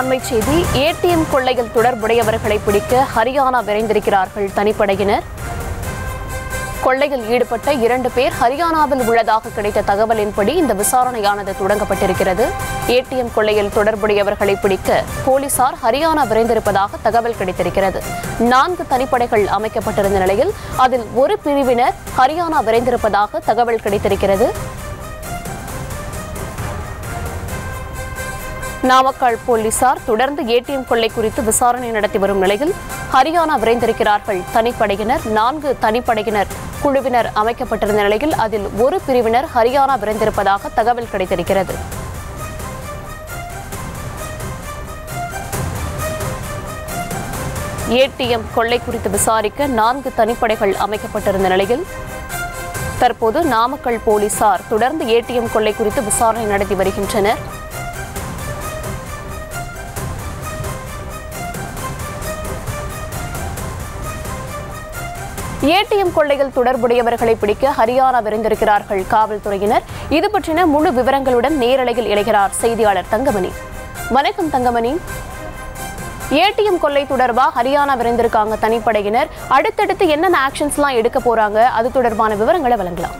அண்மை செய்தி ஏடிஎம் கொள்ளையில் தொடர்புடையவர்களை பிடிக்க ஹரியானா விரைந்திருக்கிறார்கள் தனிப்படையினர் கொள்ளையில் ஈடுபட்ட இரண்டு பேர் ஹரியானாவில் உள்ளதாக கிடைத்த தகவலின்படி இந்த விசாரணையானது தொடங்கப்பட்டிருக்கிறது ஏடிஎம் கொள்ளையில் தொடர்புடையவர்களை பிடிக்க போலீசார் ஹரியானா விரைந்திருப்பதாக தகவல் கிடைத்திருக்கிறது நான்கு தனிப்படைகள் அமைக்கப்பட்டிருந்த நிலையில் அதில் ஒரு பிரிவினர் ஹரியானா விரைந்திருப்பதாக தகவல் கிடைத்திருக்கிறது நாமக்கல் போலீசார் தொடர்ந்து ஏடிஎம் கொள்ளை குறித்து விசாரணை நடத்தி வரும் நிலையில் ஹரியானா விரைந்திருக்கிறார்கள் தனிப்படையினர் நான்கு தனிப்படையினர் குழுவினர் அமைக்கப்பட்டிருந்த நிலையில் அதில் ஒரு பிரிவினர் ஹரியானா விரைந்திருப்பதாக தகவல் கிடைத்திருக்கிறது ஏடிஎம் கொள்ளை குறித்து விசாரிக்க நான்கு தனிப்படைகள் அமைக்கப்பட்டிருந்த நிலையில் தற்போது நாமக்கல் போலீசார் தொடர்ந்து ஏடிஎம் கொள்ளை குறித்து விசாரணை நடத்தி வருகின்றனர் ஏடிஎம் கொள்ளையில் தொடர்புடையவர்களை பிடிக்க ஹரியானா விரைந்திருக்கிறார்கள் காவல்துறையினர் இது பற்றின முழு விவரங்களுடன் நேரலையில் இணைகிறார் செய்தியாளர் தங்கமணி வணக்கம் தங்கமணி ஏடிஎம் கொள்ளை தொடர்பா ஹரியானா விரைந்திருக்காங்க தனிப்படையினர் அடுத்தடுத்து என்னென்ன ஆக்ஷன்ஸ்லாம் எடுக்க போறாங்க அது தொடர்பான விவரங்களை வழங்கலாம்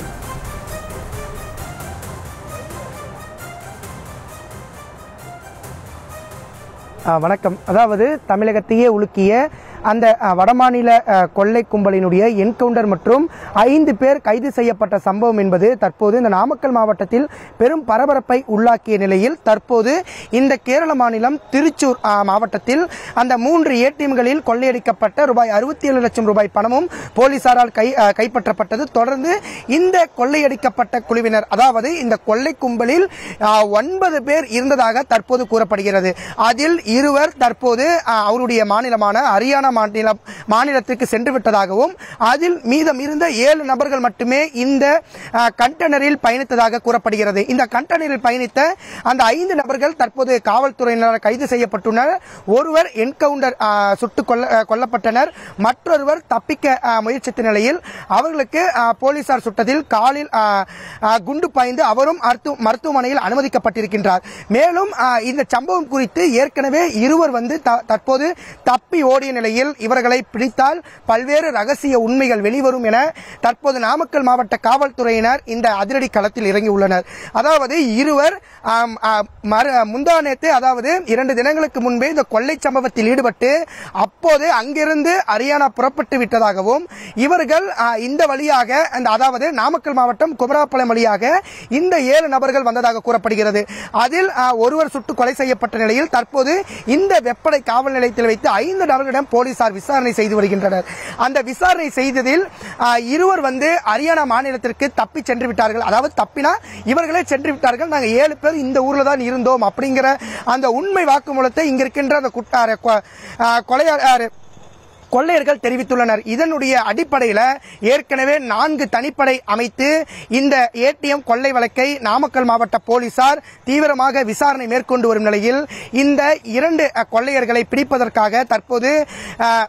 ஆ, வணக்கம் அதாவது தமிழகத்தையே உலுக்கிய அந்த அ, வடமாநில அ, கொள்ளை கும்பலினுடைய என்கவுண்டர் மற்றும் ஐந்து பேர் கைது செய்யப்பட்ட சம்பவம் என்பது தற்போது இந்த நாமக்கல் மாவட்டத்தில் பெரும் பரபரப்பை உள்ளாக்கிய நிலையில் தற்போது இந்த கேரள மாநிலம் திருச்சூர் ஆ, மாவட்டத்தில் அந்த மூன்று ஏடிஎம்களில் கொள்ளையடிக்கப்பட்ட ரூபாய் அறுபத்தி ஏழு லட்சம் ரூபாய் பணமும் போலீசாரால் கை அ, கைப்பற்றப்பட்டது தொடர்ந்து இந்த கொள்ளையடிக்கப்பட்ட குழுவினர் அதாவது இந்த கொள்ளை கும்பலில் ஆ, ஒன்பது பேர் இருந்ததாக தற்போது கூறப்படுகிறது அதில் இருவர் தற்போது ஆ, அவருடைய மாநிலமான ஹரியானா மாநிலம் மாநிலத்திற்கு சென்று விட்டதாகவும் அதில் மீதம் இருந்த ஏழு நபர்கள் மட்டுமே இந்த ஆ, கண்டெய்னரில் பயணித்ததாக கூறப்படுகிறது இந்த கண்டெய்னரில் பயணித்த அந்த ஐந்து நபர்கள் தற்போது காவல்துறையினர் கைது செய்யப்பட்டுள்ளனர் ஒருவர் என்கவுண்டர் ஆ, சுட்டுக் கொல்ல ஆ, கொல்லப்பட்டனர் மற்றொருவர் தப்பிக்க ஆ, முயற்சித்த நிலையில் அவர்களுக்கு ஆ, போலீசார் சுட்டதில் காலில் ஆ, ஆ, குண்டு பாய்ந்து அவரும் மருத்துவ- மருத்துவமனையில் அனுமதிக்கப்பட்டிருக்கின்றார் மேலும் ஆ, இந்த சம்பவம் குறித்து ஏற்கனவே இருவர் வந்து த- தற்போது தப்பி ஓடிய நிலையில் இவர்களை பிடித்தால் பல்வேறு ரகசிய உண்மைகள் வெளிவரும் என தற்போது நாமக்கல் மாவட்ட காவல்துறையினர் இந்த அதிரடி களத்தில் இறங்கியுள்ளனர் அதாவது இருவர் ஆம், ஆ, மறு- முந்தா நேத்து அதாவது இரண்டு தினங்களுக்கு முன்பே இந்த கொள்ளை சம்பவத்தில் ஈடுபட்டு அப்போது அங்கிருந்து ஹரியானா புறப்பட்டு விட்டதாகவும் இவர்கள் ஆ, இந்த வழியாக அந்த அதாவது நாமக்கல் மாவட்டம் குமராப்பாளையம் வழியாக இந்த ஏழு நபர்கள் வந்ததாக கூறப்படுகிறது அதில் ஆ, ஒருவர் சுட்டு கொலை செய்யப்பட்ட நிலையில் தற்போது இந்த வெப்படை காவல் நிலையத்தில் வைத்து ஐந்து நபர்களிடம் போலீசார் விசாரணை செய்து வருகின்றனர் அந்த விசாரணை செய்ததில் ஆ, இருவர் வந்து ஹரியானா மாநிலத்திற்கு தப்பி சென்று விட்டார்கள் அதாவது தப்பினா இவர்களே சென்று விட்டார்கள் நாங்கள் ஏழு பேர் இந்த ஊர்ல தான் இருந்தோம் அப்படிங்கிற அந்த உண்மை வாக்குமூலத்தை இங்க இருக்கின்ற அந்த குட்டார கொ- ஆ, கொலையாளர் கொள்ளையர்கள் தெரிவித்துள்ளனர் இதனுடைய அடிப்படையில் ஏற்கனவே நான்கு தனிப்படை அமைத்து இந்த ஏடிஎம் கொள்ளை வழக்கை நாமக்கல் மாவட்ட போலீசார் தீவிரமாக விசாரணை மேற்கொண்டு வரும் நிலையில் இந்த இரண்டு அஹ், கொள்ளையர்களை பிடிப்பதற்காக தற்போது அஹ்,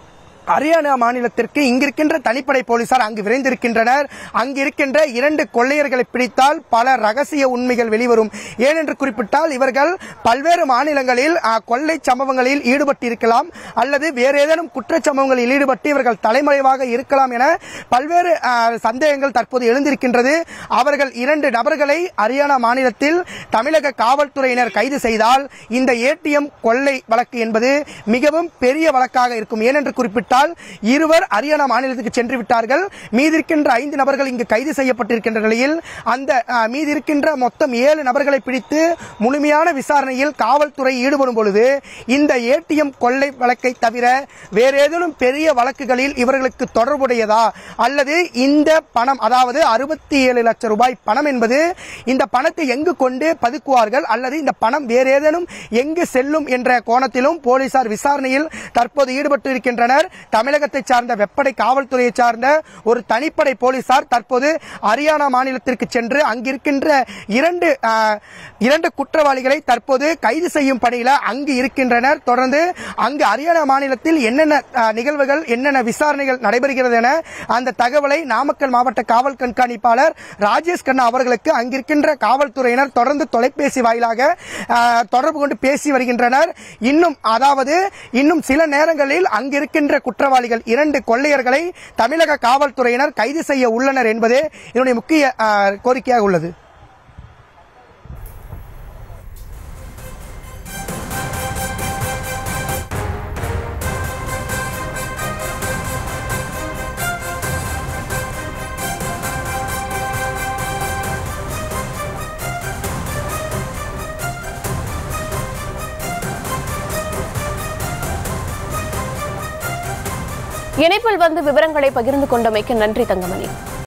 ஹரியானா மாநிலத்திற்கு இங்கிருக்கின்ற தனிப்படை போலீசார் அங்கு விரைந்திருக்கின்றனர் அங்கு இருக்கின்ற இரண்டு கொள்ளையர்களை பிடித்தால் பல ரகசிய உண்மைகள் வெளிவரும் ஏனென்று குறிப்பிட்டால் இவர்கள் பல்வேறு மாநிலங்களில் ஆ, கொள்ளை சம்பவங்களில் ஈடுபட்டிருக்கலாம் அல்லது வேறு ஏதேனும் குற்றச் சம்பவங்களில் ஈடுபட்டு இவர்கள் தலைமறைவாக இருக்கலாம் என பல்வேறு ஆ, சந்தேகங்கள் தற்போது எழுந்திருக்கின்றது அவர்கள் இரண்டு நபர்களை ஹரியானா மாநிலத்தில் தமிழக காவல்துறையினர் கைது செய்தால் இந்த ஏடிஎம் கொள்ளை வழக்கு என்பது மிகவும் பெரிய வழக்காக இருக்கும் ஏனென்று குறிப்பிட்டால் இருவர் ஹரியானா மாநிலத்துக்கு சென்று விட்டார்கள் மீதி இருக்கின்ற ஐந்து நபர்கள் இங்கு கைது செய்யப்பட்டிருக்கின்ற நிலையில் அந்த ஆ, மீதி இருக்கின்ற மொத்தம் ஏழு நபர்களை பிடித்து முழுமையான விசாரணையில் காவல்துறை ஈடுபடும் பொழுது இந்த ஏடிஎம் கொள்ளை வழக்கை தவிர வேறு ஏதேனும் பெரிய வழக்குகளில் இவர்களுக்கு தொடர்புடையதா அல்லது இந்த பணம் அதாவது அறுபத்தி ஏழு லட்சம் ரூபாய் பணம் என்பது இந்த பணத்தை எங்கு கொண்டு பதுக்குவார்கள் அல்லது இந்த பணம் வேறு ஏதேனும் எங்கு செல்லும் என்ற கோணத்திலும் போலீசார் விசாரணையில் தற்போது ஈடுபட்டு இருக்கின்றனர் தமிழகத்தை சார்ந்த வெப்படை காவல்துறையை சார்ந்த ஒரு தனிப்படை போலீசார் தற்போது ஹரியானா மாநிலத்திற்கு சென்று அங்கிருக்கின்ற இரண்டு ஆஹ், இரண்டு குற்றவாளிகளை தற்போது கைது செய்யும் பணியில அங்கு இருக்கின்றனர் தொடர்ந்து அங்கு ஹரியானா மாநிலத்தில் என்னென்ன ஆஹ், நிகழ்வுகள் என்னென்ன விசாரணைகள் நடைபெறுகிறது என அந்த தகவலை நாமக்கல் மாவட்ட காவல் கண்காணிப்பாளர் ராஜேஷ் கண்ணா அவர்களுக்கு அங்கிருக்கின்ற காவல்துறையினர் தொடர்ந்து தொலைபேசி வாயிலாக ஆஹ், தொடர்பு கொண்டு பேசி வருகின்றனர் இன்னும் அதாவது இன்னும் சில நேரங்களில் அங்கிருக்கின்ற குற்றவாளிகள் இரண்டு கொள்ளையர்களை தமிழக காவல்துறையினர் கைது செய்ய உள்ளனர் என்பதே இதனுடைய முக்கிய ஆஹ், கோரிக்கையாக உள்ளது இணைப்பில் வந்து விவரங்களை பகிர்ந்து கொண்டமைக்கு நன்றி தங்கமணி